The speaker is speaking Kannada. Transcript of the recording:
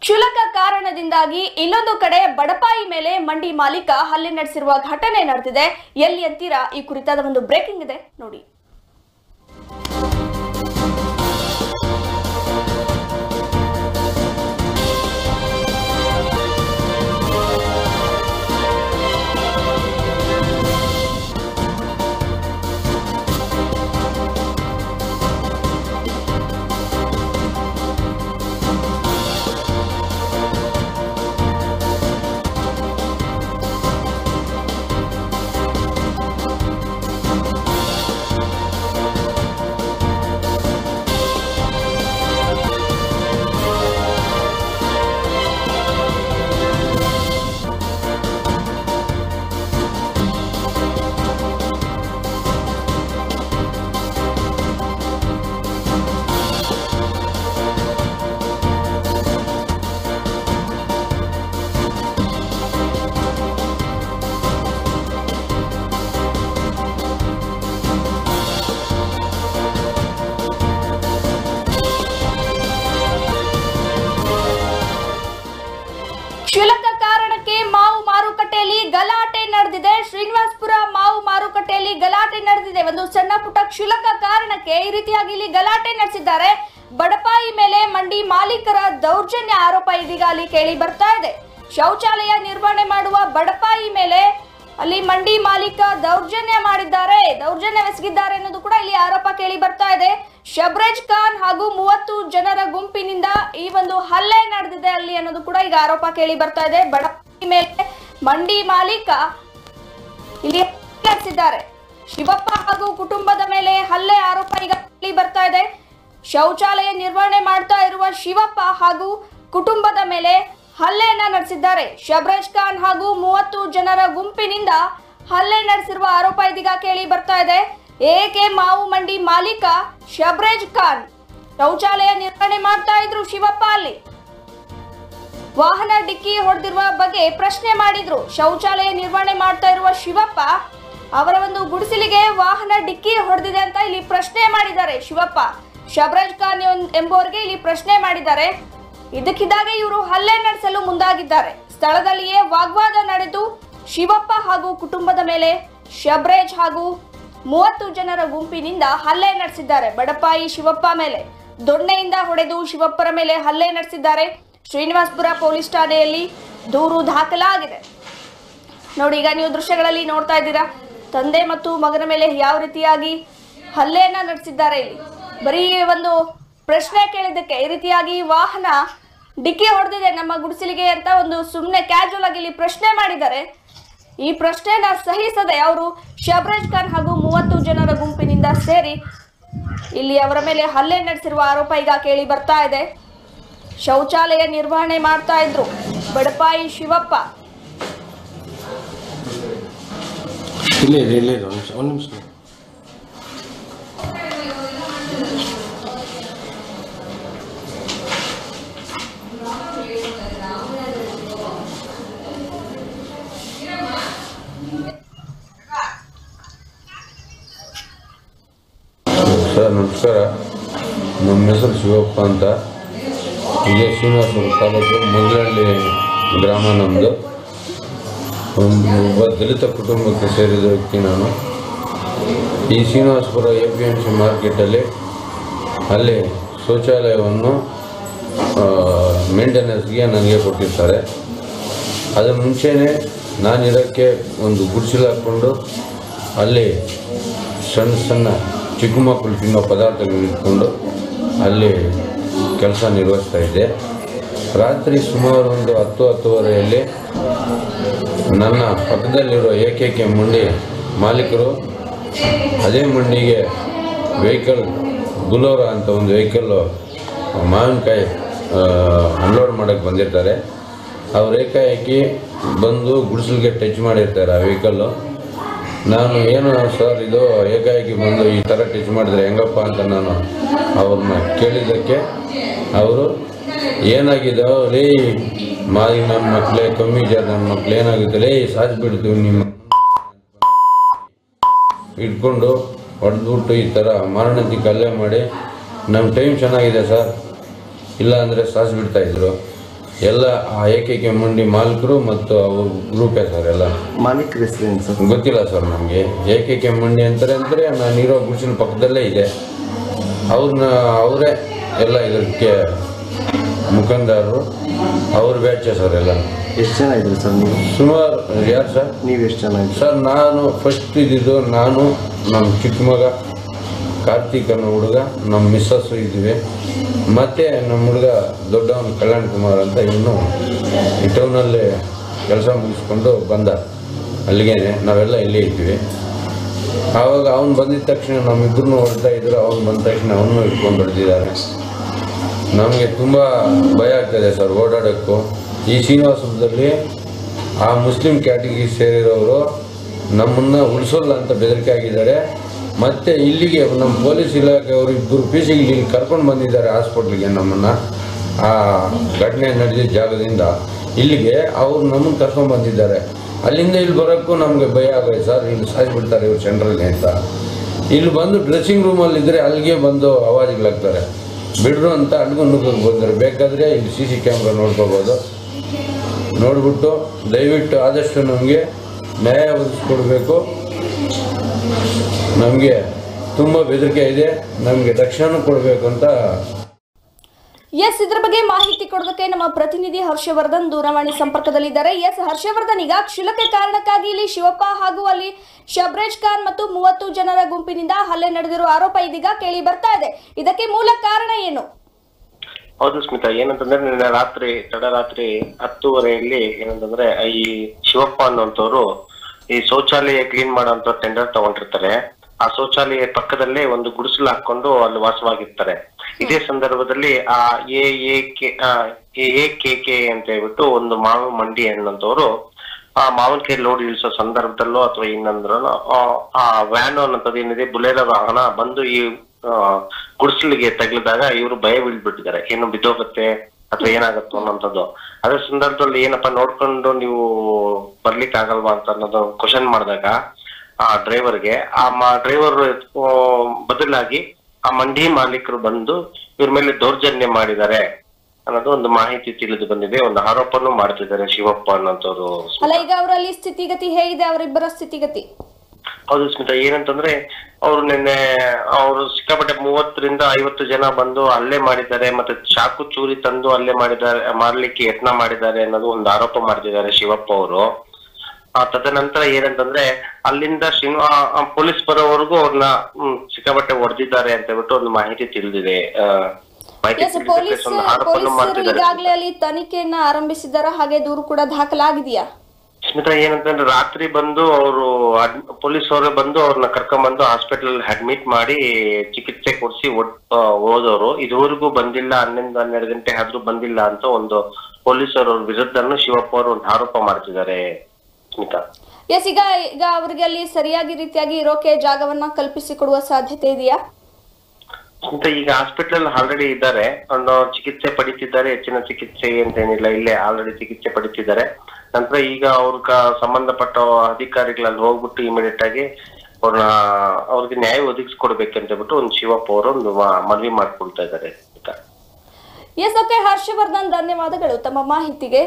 ಕ್ಷುಲಕ ಕಾರಣದಿಂದಾಗಿ ಇನ್ನೊಂದು ಕಡೆ ಬಡಪಾಯಿ ಮೇಲೆ ಮಂಡಿ ಮಾಲೀಕ ಹಲ್ಲೆ ನಡೆಸಿರುವ ಘಟನೆ ನಡೆದಿದೆ ಎಲ್ಲಿ ಅಂತೀರಾ ಈ ಕುರಿತಾದ ಒಂದು ಬ್ರೇಕಿಂಗ್ ಇದೆ ನೋಡಿ ಕ್ಷುಲಕ ಕಾರಣಕ್ಕೆ ಮಾವು ಮಾರುಕಟ್ಟೆಯಲ್ಲಿ ಗಲಾಟೆ ನಡೆದಿದೆ ಶ್ರೀನಿವಾಸ್ಪುರ ಮಾವು ಮಾರುಕಟ್ಟೆಯಲ್ಲಿ ಗಲಾಟೆ ನಡೆದಿದೆ ಒಂದು ಸಣ್ಣ ಪುಟ್ಟ ಕ್ಷುಲಕ ಕಾರಣಕ್ಕೆ ಈ ರೀತಿಯಾಗಿ ಇಲ್ಲಿ ಗಲಾಟೆ ನಡೆಸಿದ್ದಾರೆ ಬಡಪಾಯಿ ಮೇಲೆ ಮಂಡಿ ಮಾಲೀಕರ ದೌರ್ಜನ್ಯ ಆರೋಪ ಇದೀಗ ಅಲ್ಲಿ ಕೇಳಿ ಬರ್ತಾ ಇದೆ ಶೌಚಾಲಯ ನಿರ್ವಹಣೆ ಮಾಡುವ ಬಡಪಾಯಿ ಮೇಲೆ ಅಲ್ಲಿ ಮಂಡಿ ಮಾಲೀಕ ದೌರ್ಜನ್ಯ ಮಾಡಿದ್ದಾರೆ ದೌರ್ಜನ್ಯವೆಸಗಿದ್ದಾರೆ ಅನ್ನೋದು ಕೂಡ ಇಲ್ಲಿ ಆರೋಪ ಕೇಳಿ ಬರ್ತಾ ಇದೆ ಶಬ್ರೇಜ್ ಖಾನ್ ಹಾಗೂ ಮೂವತ್ತು ಜನರ ಗುಂಪಿನಿಂದ ಈ ಒಂದು ಹಲ್ಲೆ ನಡೆದಿದೆ ಅಲ್ಲಿ ಅನ್ನೋದು ಕೂಡ ಈಗ ಆರೋಪ ಕೇಳಿ ಬರ್ತಾ ಇದೆ ಬಡಪಾಯಿ ಮೇಲೆ ಮಂಡಿ ಮಾಲೀಕ ಇಲ್ಲಿ ನಡೆಸಿದ್ದಾರೆ ಶಿವಪ್ಪ ಹಾಗೂ ಕುಟುಂಬದ ಮೇಲೆ ಹಲ್ಲೆ ಆರೋಪ ಈಗ ಕೇಳಿ ಬರ್ತಾ ಇದೆ ಶೌಚಾಲಯ ನಿರ್ವಹಣೆ ಮಾಡ್ತಾ ಇರುವ ಶಿವಪ್ಪ ಹಾಗೂ ಕುಟುಂಬದ ಮೇಲೆ ಹಲ್ಲೆಯನ್ನ ನಡೆಸಿದ್ದಾರೆ ಶಬ್ರೇಜ್ ಖಾನ್ ಹಾಗೂ ಮೂವತ್ತು ಜನರ ಗುಂಪಿನಿಂದ ಹಲ್ಲೆ ನಡೆಸಿರುವ ಆರೋಪ ಇದೀಗ ಕೇಳಿ ಬರ್ತಾ ಇದೆ ಏಕೆ ಮಾವು ಮಂಡಿ ಮಾಲೀಕ ಶಬ್ರೇಜ್ ಖಾನ್ ಶೌಚಾಲಯ ನಿರ್ವಹಣೆ ಮಾಡ್ತಾ ಇದ್ರು ಶಿವಪ್ಪ ಅಲ್ಲಿ ವಾಹನ ಡಿಕ್ಕಿ ಹೊಡೆದಿರುವ ಬಗ್ಗೆ ಪ್ರಶ್ನೆ ಮಾಡಿದ್ರು ಶೌಚಾಲಯ ನಿರ್ವಹಣೆ ಮಾಡ್ತಾ ಇರುವ ಶಿವಪ್ಪ ಅವರ ಒಂದು ಗುಡಿಸಲಿಗೆ ವಾಹನ ಡಿಕ್ಕಿ ಹೊಡೆದಿದೆ ಅಂತ ಇಲ್ಲಿ ಪ್ರಶ್ನೆ ಮಾಡಿದ್ದಾರೆ ಶಿವಪ್ಪ ಶಬರಾಜ್ ಖಾನ್ ಎನ್- ಎಂಬುವರಿಗೆ ಇಲ್ಲಿ ಪ್ರಶ್ನೆ ಮಾಡಿದ್ದಾರೆ ಇದಕ್ಕಿದ್ದಾಗೆ ಇವರು ಹಲ್ಲೆ ನಡೆಸಲು ಮುಂದಾಗಿದ್ದಾರೆ ಸ್ಥಳದಲ್ಲಿಯೇ ವಾಗ್ವಾದ ನಡೆದು ಶಿವಪ್ಪ ಹಾಗೂ ಕುಟುಂಬದ ಮೇಲೆ ಶಬ್ರೇಜ್ ಹಾಗೂ ಮೂವತ್ತು ಜನರ ಗುಂಪಿನಿಂದ ಹಲ್ಲೆ ನಡೆಸಿದ್ದಾರೆ ಬಡಪಾಯಿ ಶಿವಪ್ಪ ಮೇಲೆ ದೊಣ್ಣೆಯಿಂದ ಹೊಡೆದು ಶಿವಪ್ಪರ ಮೇಲೆ ಹಲ್ಲೆ ನಡೆಸಿದ್ದಾರೆ ಶ್ರೀನಿವಾಸ್ಪುರ ಪೊಲೀಸ್ ಠಾಣೆಯಲ್ಲಿ ದೂರು ದಾಖಲಾಗಿದೆ ನೋಡಿ ಈಗ ನೀವು ದೃಶ್ಯಗಳಲ್ಲಿ ನೋಡ್ತಾ ಇದ್ದೀರಾ ತಂದೆ ಮತ್ತು ಮಗನ ಮೇಲೆ ಯಾವ ರೀತಿಯಾಗಿ ಹಲ್ಲೆಯನ್ನ ನಡೆಸಿದ್ದಾರೆ ಇಲ್ಲಿ ಬರೀ ಒಂದು ಪ್ರಶ್ನೆ ಕೇಳಿದ್ದಕ್ಕೆ ಈ ರೀತಿಯಾಗಿ ವಾಹನ ಡಿಕ್ಕಿ ಹೊಡೆದಿದೆ ನಮ್ಮ ಗುಡಿಸಲಿಗೆ ಅಂತ ಒಂದು ಸುಮ್ಮನೆ ಕ್ಯಾಜುವಲ್ ಆಗಿ ಇಲ್ಲಿ ಪ್ರಶ್ನೆ ಮಾಡಿದ್ದಾರೆ ಈ ಪ್ರಶ್ನೆನ ಸಹಿಸದೆ ಅವರು ಶಬ್ರಾಜ್ ಖಾನ್ ಹಾಗೂ ಮೂವತ್ತು ಜನರ ಗುಂಪಿನಿಂದ ಸೇರಿ ಇಲ್ಲಿ ಅವರ ಮೇಲೆ ಹಲ್ಲೆ ನಡೆಸಿರುವ ಆರೋಪ ಈಗ ಕೇಳಿ ಬರ್ತಾ ಇದೆ ಶೌಚಾಲಯ ನಿರ್ವಹಣೆ ಮಾಡ್ತಾ ಇದ್ರು ಬಡಪಾಯಿ ಶಿವಪ್ಪ ಇಲ್ಲೇ ಇದೆ ಇಲ್ಲೇ ಇದೆ ಒಂದು ನಿಮಿಷ ಒಂದು ನಿಮಿಷ ಸರ್ ನಮಸ್ಕಾರ ನಮ್ಮ ಹೆಸರು ಶಿವಪ್ಪ ಅಂತ ಇದೇ ಶ್ರೀನಿವಾಸಪುರ ತಾಲೂಕು ಮುಗಲಹಳ್ಳಿ ಗ್ರಾಮ ನಮ್ಮದು ಒಂದು ಒಬ್ಬ ದಲಿತ ಕುಟುಂಬಕ್ಕೆ ಸೇರಿದ ವ್ಯಕ್ತಿ ನಾನು ಈ Srinivaspur A P M C ಮಾರ್ಕೆಟಲ್ಲಿ ಅಲ್ಲಿ ಶೌಚಾಲಯವನ್ನು ಮೇಂಟೆನೆನ್ಸ್ಗೆ ನನಗೆ ಕೊಟ್ಟಿರ್ತಾರೆ ಅದರ ಮುಂಚೆನೇ ನಾನಿರೋಕ್ಕೆ ಒಂದು ಗುಡಿಸಲು ಹಾಕ್ಕೊಂಡು ಅಲ್ಲಿ ಸಣ್ಣ ಸಣ್ಣ ಚಿಕ್ಕ ಮಕ್ಕಳು ತಿನ್ನೋ ಪದಾರ್ಥಗಳು ಇಟ್ಕೊಂಡು ಅಲ್ಲಿ ಕೆಲಸ ನಿರ್ವಹಿಸ್ತಾ ಇದ್ದೆ ರಾತ್ರಿ ಸುಮಾರು ಒಂದು ಹತ್ತು ಹತ್ತುವರೆಯಲ್ಲಿ ನನ್ನ ಪಕ್ಕದಲ್ಲಿರೋ ಏಕೈಕೆ ಮಂಡಿ ಮಾಲೀಕರು ಅದೇ ಮಂಡಿಗೆ ವೆಹಿಕಲ್ ಬುಲೋರ ಅಂತ ಒಂದು ವೆಹಿಕಲ್ಲು ಮಾವಿನಕಾಯಿ ಅನ್ಲೋಡ್ ಮಾಡೋಕ್ಕೆ ಬಂದಿರ್ತಾರೆ ಅವ್ರು ಏಕಾಏಕಿ ಬಂದು ಗುಡಿಸಲಿಗೆ ಟಚ್ ಮಾಡಿರ್ತಾರೆ ಆ ವೆಹಿಕಲ್ಲು ನಾನು ಏನು ಸರ್ ಇದು ಏಕಾಏಕಿ ಬಂದು ಈ ಥರ ಟಚ್ ಮಾಡಿದ್ರೆ ಹೆಂಗಪ್ಪ ಅಂತ ನಾನು ಅವ್ರನ್ನ ಕೇಳಿದ್ದಕ್ಕೆ ಅವರು ಏನಾಗಿದೆ ಲೇ ಮಾದಿ ನನ್ನ ಮಕ್ಕಳೇ ಕಮ್ಮಿ ಜಾಗ ನನ್ನ ಮಕ್ಳು ಏನಾಗಿದೆ ಲೇ ಸಾಧಿಸ್ಬಿಡ್ತೀವಿ ನಿಮ್ಮ ಇಟ್ಕೊಂಡು ಹೊಡೆದ್ಬಿಟ್ಟು ಈ ಥರ ಮಾರಣಂತಿ ಕಲ್ಲೆ ಮಾಡಿ ನಮ್ಮ ಟೈಮ್ ಚೆನ್ನಾಗಿದೆ ಸರ್ ಇಲ್ಲ ಅಂದರೆ ಸಾಯಿಸ್ಬಿಡ್ತಾ ಇದ್ರು ಎಲ್ಲ ಆ ಏಕೈಕ ಮಂಡಿ ಮಾಲೀಕರು ಮತ್ತು ಅವ್ರ ಗ್ರೂಪೇ ಸರ್ ಎಲ್ಲ ಮಾಲೀಕರ ಹೆಸರೇನು ಸರ್ ಗೊತ್ತಿಲ್ಲ ಸರ್ ನಮಗೆ ಏಕೈಕ ಮಂಡಿ ಅಂತಾರೆ ಅಂದರೆ ನಾನಿರೋ ಗುಡಿಸಿನ ಪಕ್ಕದಲ್ಲೇ ಇದೆ ಅವ್ರನ್ನ ಅವರೇ ಎಲ್ಲ ಇದಕ್ಕೆ ಮುಖಂಡರು ಅವ್ರ ಬ್ಯಾಚೆ ಸರ್ ಎಲ್ಲ ಎಷ್ಟು ಜನ ಇದ್ರಿ ಸರ್ ನೀವು ಸುಮಾರು ಯಾರು ಸರ್ ನೀವು ಎಷ್ಟು ಜನ ಇದ್ರಿ ಸರ್ ನಾನು ಫಸ್ಟ್ ಇದ್ದಿದ್ದು ನಾನು ನಮ್ಮ ಚಿಕ್ಕ ಮಗ ಕಾರ್ತಿಕ್ ಅನ್ನೋ ಹುಡುಗ ನಮ್ಮ ಮಿಸ್ಸಸ್ಸು ಇದ್ವಿ ಮತ್ತು ನಮ್ಮ ಹುಡುಗ ದೊಡ್ಡವನು ಕಲ್ಯಾಣ್ ಕುಮಾರ್ ಅಂತ ಇವನು ಈ ಟೌನಲ್ಲಿ ಕೆಲಸ ಮುಗಿಸ್ಕೊಂಡು ಬಂದ ಅಲ್ಲಿಗೇನೆ ನಾವೆಲ್ಲ ಇಲ್ಲೇ ಇದ್ವಿ ಆವಾಗ ಅವನು ಬಂದಿದ ತಕ್ಷಣ ನಮ್ಮಿಬ್ಬರನ್ನು ಹೊಡ್ತಾ ಇದ್ರು ಅವ್ನು ಬಂದ ತಕ್ಷಣ ಅವನು ಇಟ್ಕೊಂಡು ಹೊಡೆದಿದ್ದಾರೆ ನಮಗೆ ತುಂಬ ಭಯ ಆಗ್ತದೆ ಸರ್ ಓಡಾಡೋಕ್ಕೂ ಈ ಶ್ರೀನಿವಾಸಪುರದಲ್ಲಿ ಆ ಮುಸ್ಲಿಂ ಕ್ಯಾಟಗಿರಿ ಸೇರಿರೋರು ನಮ್ಮನ್ನು ಉಳಿಸೋಲ್ಲ ಅಂತ ಬೆದರಿಕೆ ಆಗಿದ್ದಾರೆ ಮತ್ತು ಇಲ್ಲಿಗೆ ನಮ್ಮ ಪೊಲೀಸ್ ಇಲಾಖೆಯವರು ಇಬ್ಬರು ಪಿ ಸಿ ಇಲ್ಲಿ ಕರ್ಕೊಂಡು ಬಂದಿದ್ದಾರೆ ಹಾಸ್ಪಿಟ್ಲಿಗೆ ನಮ್ಮನ್ನು ಆ ಘಟನೆ ನಡೆದಿದ್ದ ಜಾಗದಿಂದ ಇಲ್ಲಿಗೆ ಅವ್ರು ನಮ್ಮನ್ನು ಕರ್ಕೊಂಡು ಬಂದಿದ್ದಾರೆ ಅಲ್ಲಿಂದ ಇಲ್ಲಿ ಬರೋಕ್ಕೂ ನಮಗೆ ಭಯ ಆಗೋಯ್ತು ಸರ್ ಇಲ್ಲಿ ಸಾಯಿಸ್ಬಿಡ್ತಾರೆ ಇವ್ರು ಸೆಂಟ್ರಲ್ಲಿ ಅಂತ ಇಲ್ಲಿ ಬಂದು ಡ್ರೆಸ್ಸಿಂಗ್ ರೂಮಲ್ಲಿ ಇದ್ದರೆ ಅಲ್ಲಿಗೆ ಬಂದು ಅವಾಜುಗಳಾಗ್ತಾರೆ ಬಿಡ್ರು ಅಂತ ಅಡ್ಗೂ ನುಗ್ಗಕ್ಕೆ ಬಂದರೆ ಬೇಕಾದರೆ ಇಲ್ಲಿ ಸಿ ಸಿ ಕ್ಯಾಮ್ರಾ ನೋಡ್ಕೋಬೋದು ನೋಡ್ಬಿಟ್ಟು ದಯವಿಟ್ಟು ಆದಷ್ಟು ನಮಗೆ ನ್ಯಾಯ ಒದಗಿಸ್ಕೊಡ್ಬೇಕು ನಮಗೆ ತುಂಬ ಬೆದರಿಕೆ ಇದೆ ನಮಗೆ ರಕ್ಷಣೆ ಕೊಡಬೇಕು ಅಂತ ಎಸ್ ಇದ್ರ ಬಗ್ಗೆ ಮಾಹಿತಿ ಕೊಡೋದಕ್ಕೆ ನಮ್ಮ ಪ್ರತಿನಿಧಿ ಹರ್ಷವರ್ಧನ್ ದೂರವಾಣಿ ಸಂಪರ್ಕದಲ್ಲಿದ್ದಾರೆ ಎಸ್ ಹರ್ಷವರ್ಧನ್ ಈಗ ಕ್ಷುಲಕ ಕಾರಣಕ್ಕಾಗಿ ಇಲ್ಲಿ ಶಿವಪ್ಪ ಹಾಗೂ ಅಲ್ಲಿ ಶಬ್ರೇಜ್ ಖಾನ್ ಮತ್ತು ಮೂವತ್ತು ಜನರ ಗುಂಪಿನಿಂದ ಹಲ್ಲೆ ನಡೆದಿರುವ ಆರೋಪ ಇದೀಗ ಕೇಳಿ ಬರ್ತಾ ಇದೆ ಇದಕ್ಕೆ ಮೂಲ ಕಾರಣ ಏನು ಹೌದು ಸ್ಮಿತಾ ಏನಂತಂದ್ರೆ ನಿನ್ನೆ ರಾತ್ರಿ ತಡರಾತ್ರಿ ಹತ್ತುವರೆಯಲ್ಲಿ ಏನಂತಂದ್ರೆ ಈ ಶಿವಪ್ಪ ಅನ್ನುವಂಥವ್ರು ಈ ಶೌಚಾಲಯ ಕ್ಲೀನ್ ಮಾಡೋಂಥ ಟೆಂಡರ್ ತಗೊಂಡಿರ್ತಾರೆ ಆ ಶೌಚಾಲಯ ಪಕ್ಕದಲ್ಲೇ ಒಂದು ಗುಡಿಸಲು ಹಾಕೊಂಡು ಅಲ್ಲಿ ವಾಸವಾಗಿರ್ತಾರೆ ಇದೇ ಸಂದರ್ಭದಲ್ಲಿ ಆ A A K A K K ಅಂತ ಹೇಳ್ಬಿಟ್ಟು ಒಂದು ಮಾವು ಮಂಡಿ ಅನ್ನೋಂಥವ್ರು ಆ ಮಾವಿನಕಾಯಿ ಲೋಡ್ ಇಳಿಸೋ ಸಂದರ್ಭದಲ್ಲೋ ಅಥವಾ ಇನ್ನೊಂದ್ರಲ್ಲೋ ಆ, ಆ ವ್ಯಾನ್ ಅನ್ನೋಂಥದ್ದು ಏನಿದೆ ಬುಲೆರೋ ವಾಹನ ಬಂದು ಈ ಆ, ಗುಡಿಸಲಿಗೆ ತಗಲಿದಾಗ ಇವರು ಭಯ ಬೀಳ್ಬಿಟ್ಟಿದ್ದಾರೆ ಏನು ಬಿದ್ದೋಗುತ್ತೆ ಅಥವಾ ಏನಾಗುತ್ತೋ ಅನ್ನೋಂಥದ್ದು ಅದ್ರ ಸಂದರ್ಭದಲ್ಲಿ ಏನಪ್ಪಾ ನೋಡ್ಕೊಂಡು ನೀವು ಬರ್ಲಿಕ್ಕೆ ಆಗಲ್ವಾ ಅಂತ ಅನ್ನೋದು ಕ್ವಶನ್ ಮಾಡಿದಾಗ ಆ ಡ್ರೈವರ್ಗೆ ಆ ಡ್ರೈವರ್ ಬದಲಾಗಿ ಆ ಮಂಡಿ ಮಾಲೀಕರು ಬಂದು ಇವ್ರ ಮೇಲೆ ದೌರ್ಜನ್ಯ ಮಾಡಿದ್ದಾರೆ ಅನ್ನೋದು ಒಂದು ಮಾಹಿತಿ ತಿಳಿದು ಬಂದಿದೆ ಒಂದು ಆರೋಪನೂ ಮಾಡ್ತಿದ್ದಾರೆ ಶಿವಪ್ಪ ಅನ್ನೋಂಥವ್ರು ಅಲ್ಲ ಈಗ ಅವರಲ್ಲಿ ಸ್ಥಿತಿಗತಿ ಹೇಗಿದೆ ಅವರಿಬ್ಬರ ಸ್ಥಿತಿಗತಿ ಹೌದು ಸ್ಮಿತಾ ಏನಂತಂದ್ರೆ ಅವ್ರು ನಿನ್ನೆ ಅವರು ಸಿಕ್ಕಾಪಟ್ಟೆ ಮೂವತ್ತರಿಂದ ಐವತ್ತು ಜನ ಬಂದು ಹಲ್ಲೆ ಮಾಡಿದ್ದಾರೆ ಮತ್ತೆ ಚಾಕು ಚೂರಿ ತಂದು ಹಲ್ಲೆ ಮಾಡಿದ್ದಾರೆ ಮಾಡ್ಲಿಕ್ಕೆ ಯತ್ನ ಮಾಡಿದ್ದಾರೆ ಅನ್ನೋದು ಒಂದು ಆರೋಪ ಮಾಡ್ತಿದ್ದಾರೆ ಶಿವಪ್ಪ ಅವರು ಆ ತದನಂತರ ಏನಂತಂದ್ರೆ ಅಲ್ಲಿಂದ ಶ್ರೀನಿವಾ ಆ, ಪೊಲೀಸ್ ಬರೋವರೆಗೂ ಅವ್ರನ್ನ ಹ್ಮ್, ಸಿಕ್ಕಾಪಟ್ಟೆ ಹೊಡೆದಿದ್ದಾರೆ ಅಂತ ಹೇಳ್ಬಿಟ್ಟು ಒಂದು ಮಾಹಿತಿ ತಿಳಿದಿದೆ ಆ, ಮಾಹಿತಿ ಎಸ್ ತಿಳಿದಿದ್ದಕ್ಕೆ ಪೊಲೀಸ್ ಒಂದು ಆರೋಪನೂ ಪೊಲೀಸರು ಮಾಡ್ತಿದ್ದಾರೆ ಈಗಾಗಲೇ ಅಲ್ಲಿ ತನಿಖೆಯನ್ನ ಆರಂಭಿಸಿದ್ದಾರೆ ಹಾಗೆ ದೂರು ಕೂಡ ದಾಖಲಾಗಿದೆಯಾ ಸ್ಮಿತಾ ಏನಂತಂದ್ರೆ ರಾತ್ರಿ ಬಂದು ಅವರು ಪೊಲೀಸ್ ಅವರೇ ಬಂದು ಅವ್ರನ್ನ ಕರ್ಕೊಂಡ್ಬಂದು ಹಾಸ್ಪಿಟಲ್ ಅಡ್ಮಿಟ್ ಮಾಡಿ ಚಿಕಿತ್ಸೆ ಕೊಡಿಸಿ ಹೋದವರು ಇದುವರೆಗೂ ಬಂದಿಲ್ಲ ಹನ್ನೊಂದು ಹನ್ನೆರಡು ಗಂಟೆ ಆದ್ರೂ ಬಂದಿಲ್ಲ ಅಂತ ಒಂದು ಪೊಲೀಸರ ವಿರುದ್ಧನೂ ಶಿವಪ್ಪ ಅವರು ಒಂದು ಆರೋಪ ಮಾಡ್ತಿದ್ದಾರೆ ಸ್ಮಿತಾ ಎಸ್ ಈಗ ಈಗ ಅವರಿಗೆ ಅಲ್ಲಿ ಸರಿಯಾಗಿ ರೀತಿಯಾಗಿ ಇರೋಕೆ ಜಾಗವನ್ನ ಕಲ್ಪಿಸಿ ಕೊಡುವ ಸಾಧ್ಯತೆ ಇದೆಯಾ ಸ್ಮಿತಾ ಈಗ ಹಾಸ್ಪಿಟಲ್ ಆಲ್ರೆಡಿ ಇದ್ದಾರೆ ಒಂದು ಚಿಕಿತ್ಸೆ ಪಡಿತಿದ್ದಾರೆ ಹೆಚ್ಚಿನ ಚಿಕಿತ್ಸೆ ಅಂತ ಏನಿಲ್ಲ ಇಲ್ಲೇ ಆಲ್ರೆಡಿ ಚಿಕಿತ್ಸೆ ಪಡಿತಿದ್ದಾರೆ ನಂತರ ಈಗ ಅವ್ರ ಸಂಬಂಧಪಟ್ಟ ಅಧಿಕಾರಿಗಳಲ್ಲಿ ಹೋಗ್ಬಿಟ್ಟು ಇಮಿಡಿಯೇಟ್ ಆಗಿ ಅವ್ರನ್ನ ಅವ್ರಿಗೆ ನ್ಯಾಯ ಒದಗಿಸ್ಕೊಡ್ಬೇಕಂತ ಹೇಳ್ಬಿಟ್ಟು ಒಂದು ಶಿವಪ್ಪ ಅವರು ಒಂದು ಮ- ಮನವಿ ಮಾಡ್ಕೊಳ್ತಾ ಇದ್ದಾರೆ ಸ್ಮಿತಾ ಎಸ್ ಓಕೆ ಹರ್ಷವರ್ಧನ್ ಧನ್ಯವಾದಗಳು ತಮ್ಮ ಮಾಹಿತಿಗೆ